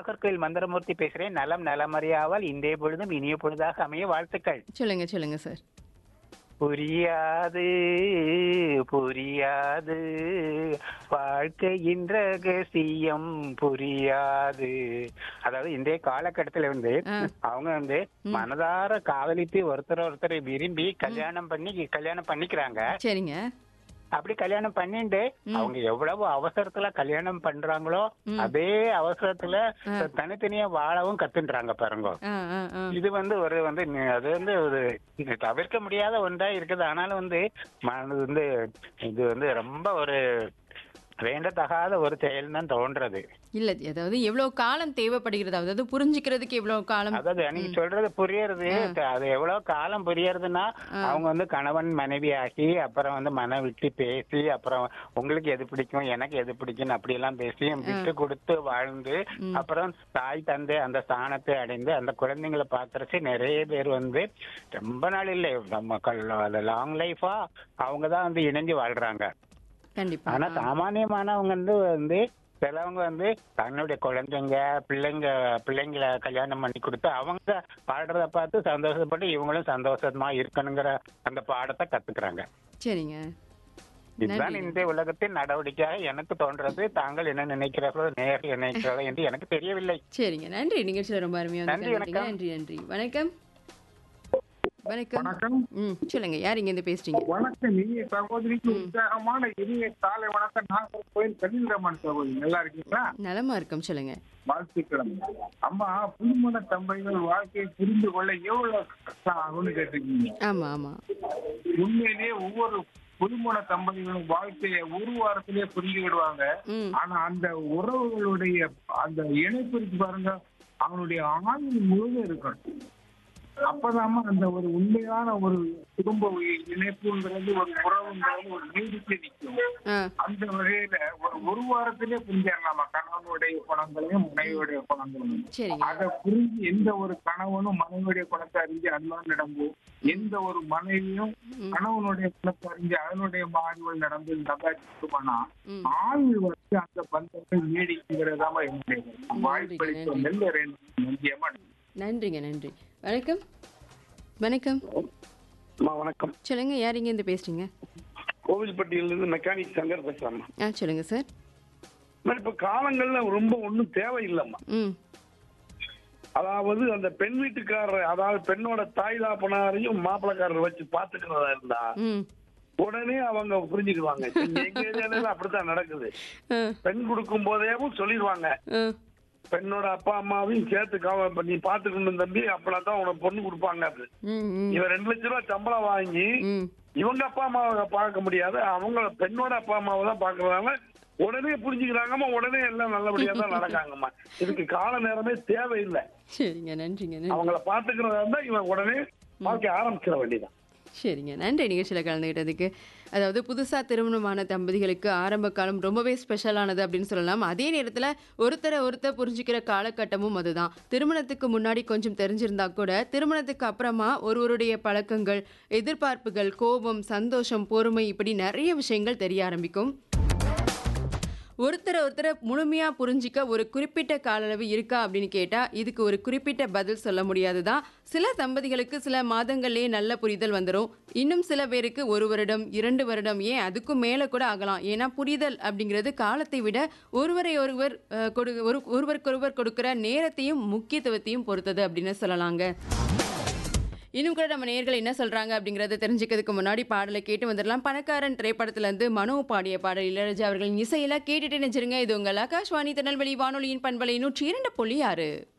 நாகர்கோயில் மந்திரமூர்த்தி பேசுறேன் நலம் நலமறியாவால் இன்றைய பொழுதும் இனிய பொழுதாக அமைய வாழ்த்துக்கள் சொல்லுங்க சொல்லுங்க சார் புரியாது புரியாது வாழ்க்கையின் ரகசியம் புரியாது அதாவது இன்றைய காலகட்டத்துல வந்து ஆ. அவங்க வந்து மனதார காதலித்து ஒருத்தர் ஒருத்தரை விரும்பி கல்யாணம் பண்ணி கல்யாணம் பண்ணிக்கிறாங்க சரிங்க அப்படி கல்யாணம் பண்ணிட்டு அவங்க எவ்வளவு அவசரத்துல கல்யாணம் பண்றாங்களோ அதே அவசரத்துல தனித்தனியா வாழவும் கத்துன்றாங்க பாருங்க ஆ ஆ ஆ இது வந்து ஒரு வந்து நி- அது வந்து ஒரு இது தவிர்க்க முடியாத ஒன்றா இருக்குது ஆனாலும் வந்து மனது வந்து இது வந்து ரொம்ப ஒரு வேண்டத்தகாத ஒரு செயல் தான் தோன்றது இல்ல அதாவது எவ்வளவு காலம் தேவைப்படுகிறது அதாவது புரிஞ்சுக்கிறதுக்கு எவ்வளவு காலம் அதாவது நீங்க சொல்றது புரியறது அது எவ்வளவு காலம் புரியறதுன்னா அவங்க வந்து கணவன் மனைவி ஆகி அப்புறம் வந்து மன விட்டு பேசி அப்புறம் உங்களுக்கு எது பிடிக்கும் எனக்கு எது பிடிக்கும் அப்படி எல்லாம் பேசி விட்டு கொடுத்து வாழ்ந்து அப்புறம் தாய் தந்தை அந்த ஸ்தானத்தை அடைந்து அந்த குழந்தைங்களை பாக்குறச்சு நிறைய பேர் வந்து ரொம்ப நாள் இல்லை நம்ம லாங் லைஃபா அவங்க தான் வந்து இணைஞ்சு வாழ்றாங்க கண்டிப்பா ஆனா சாமானியமானவங்க வந்து வந்து சிலவங்க வந்து தன்னுடைய குழந்தைங்க பிள்ளைங்க பிள்ளைங்களை கல்யாணம் பண்ணி கொடுத்து அவங்க பாடுறத பார்த்து சந்தோஷப்பட்டு இவங்களும் சந்தோஷமா இருக்கணுங்கிற அந்த பாடத்தை கத்துக்கிறாங்க சரிங்க இதுதான் இந்திய உலகத்தின் நடவடிக்கையாக எனக்கு தோன்றது தாங்கள் என்ன நினைக்கிறார்களோ நேர் நினைக்கிறார்களோ என்று எனக்கு தெரியவில்லை சரிங்க நன்றி நிகழ்ச்சியில ரொம்ப அருமையா வந்து நன்றி, கலந்துக்கிட்டீங்க. வணக்கம். நன்றி நன்றி வணக்கம் வணக்கம் வணக்கம் ம் சொல்லுங்க யார் இங்க இருந்து பேசுறீங்க வணக்கம் இனிய சகோதரிக்கு உற்சாகமான இனிய காலை வணக்கம் நாகர் கோயில் கலிங்கரமன் சகோதரி நல்லா இருக்கீங்களா நலமா இருக்கும் சொல்லுங்க வாழ்த்துக்கள் அம்மா புதுமண தம்பதிகள் வாழ்க்கையை புரிந்து கொள்ள எவ்வளவு கஷ்டம் ஆகும்னு கேட்டிருக்கீங்க ஆமா ஆமா உண்மையிலேயே ஒவ்வொரு புதுமண தம்பதிகளும் வாழ்க்கையை ஒரு வாரத்திலேயே புரிஞ்சு விடுவாங்க ம் ஆனா அந்த உறவுகளுடைய அந்த இணைப்பு இருக்கு பாருங்க அவனுடைய ஆயுள் முழுவதும் இருக்கணும் அப்பதாம்மா அந்த ஒரு உண்மையான ஒரு குடும்ப இணைப்புங்கிறது ஒரு உறவுங்கிறது ஒரு நீடித்து நிற்கும் ஆ அந்த வகையில ஒரு ஒரு வாரத்திலே புரிஞ்சிடலாமா கணவனுடைய குணங்களையும் மனைவியுடைய குணங்களையும் சரிங்க அதை புரிஞ்சு எந்த ஒரு கணவனும் மனைவியுடைய குணத்தை அறிஞ்சு அதுதான் நடந்து எந்த ஒரு மனைவியும் கணவனுடைய குணத்தை அறிஞ்சு அதனுடைய மாறுகள் நடந்து நகாச்சுமானா ம் ஆயுள் வந்து அந்த பந்தங்கள் நீடிக்குங்கிறதாம என்னுடைய வாய்ப்பளித்த நெல்ல ரெண்டு நன்றியமா நன்றிங்க நன்றி வணக்கம் வணக்கம் அம்மா வணக்கம் சொல்லுங்க யார் இங்க இருந்து பேசுறீங்க கோவில்பட்டியிலிருந்து மெக்கானிக் சங்கர் பேசுறேம்மா ஆ சொல்லுங்க சார் அம்மா, இப்ப காலங்கள்ல ரொம்ப ஒண்ணும் தேவையில்லைம்மா ம் அதாவது அந்த பெண் வீட்டுக்காரர் அதாவது பெண்ணோட தாய் தாப்பனாரையும் மாப்பிளக்காரர் வச்சு பாத்துக்கிறதா இருந்தா ம் உடனே அவங்க புரிஞ்சுக்குவாங்க இங்க எங்க ஏரியால அப்படித்தான் நடக்குது ஆ பெண் கொடுக்கும் போதேவும் சொல்லிடுவாங்க ஆ பெண்ணோட அப்பா அம்மாவையும் சேர்த்து கவ- இப்ப நீ பாத்துக்கணும் தம்பி அப்பனா தான் உனக்கு பொண்ணு கொடுப்பாங்க அது ம் ம் இவன் ரெண்டு லட்ச ரூபாய் சம்பளம் வாங்கி ம் இவங்க அப்பா அம்மாவை பார்க்க முடியாது அவங்க பெண்ணோட அப்பா அம்மாவை தான் பாக்குறதால உடனே புரிஞ்சுக்கிறாங்கம்மா உடனே எல்லாம் நல்லபடியா தான் நடக்காங்கம்மா இதுக்கு கால நேரமே தேவையில்லை சரிங்க நன்றிங்க நன்றி அவங்கள பாத்துக்கிறதா இருந்தா இவன் உடனே வாழ்க்கை ஆரம்பிச்சிட வேண்டியதான் சரிங்க நன்றி நிகழ்ச்சியில் கலந்துக்கிட்டதுக்கு அதாவது புதுசாக திருமணமான தம்பதிகளுக்கு ஆரம்ப காலம் ரொம்பவே ஸ்பெஷலானது அப்படின்னு சொல்லலாம் அதே நேரத்தில் ஒருத்தரை ஒருத்தர் புரிஞ்சுக்கிற காலகட்டமும் அதுதான் திருமணத்துக்கு முன்னாடி கொஞ்சம் தெரிஞ்சிருந்தா கூட திருமணத்துக்கு அப்புறமா ஒருவருடைய பழக்கங்கள் எதிர்பார்ப்புகள் கோபம் சந்தோஷம் பொறுமை இப்படி நிறைய விஷயங்கள் தெரிய ஆரம்பிக்கும் ஒருத்தரை ஒருத்தரை முழுமையாக புரிஞ்சிக்க ஒரு குறிப்பிட்ட கால அளவு இருக்கா அப்படின்னு கேட்டால் இதுக்கு ஒரு குறிப்பிட்ட பதில் சொல்ல முடியாது தான் சில தம்பதிகளுக்கு சில மாதங்கள்லேயே நல்ல புரிதல் வந்துடும் இன்னும் சில பேருக்கு ஒரு வருடம் இரண்டு வருடம் ஏன் அதுக்கும் மேலே கூட ஆகலாம் ஏன்னா புரிதல் அப்படிங்கிறது காலத்தை விட ஒருவரை ஒருவர் அஹ், கொடு ஒரு ஒருவருக்கொருவர் கொடுக்குற நேரத்தையும் முக்கியத்துவத்தையும் பொறுத்தது அப்படின்னு சொல்லலாங்க இன்னும் கூட நம்ம நேர்கள் என்ன சொல்றாங்க அப்படிங்கறத தெரிஞ்சுக்கிறதுக்கு முன்னாடி பாடலை கேட்டு வந்துடலாம் பணக்காரன் திரைப்படத்துல இருந்து மனோ பாடிய பாடல் இளையராஜா அவர்களின் இசையில கேட்டுட்டு நினைச்சிருங்க இது உங்கள் ஆகாஷ்வாணி திருநெல்வேலி வானொலியின் பண்பலை நூற்றி இரண்டு புள்ளி ஆறு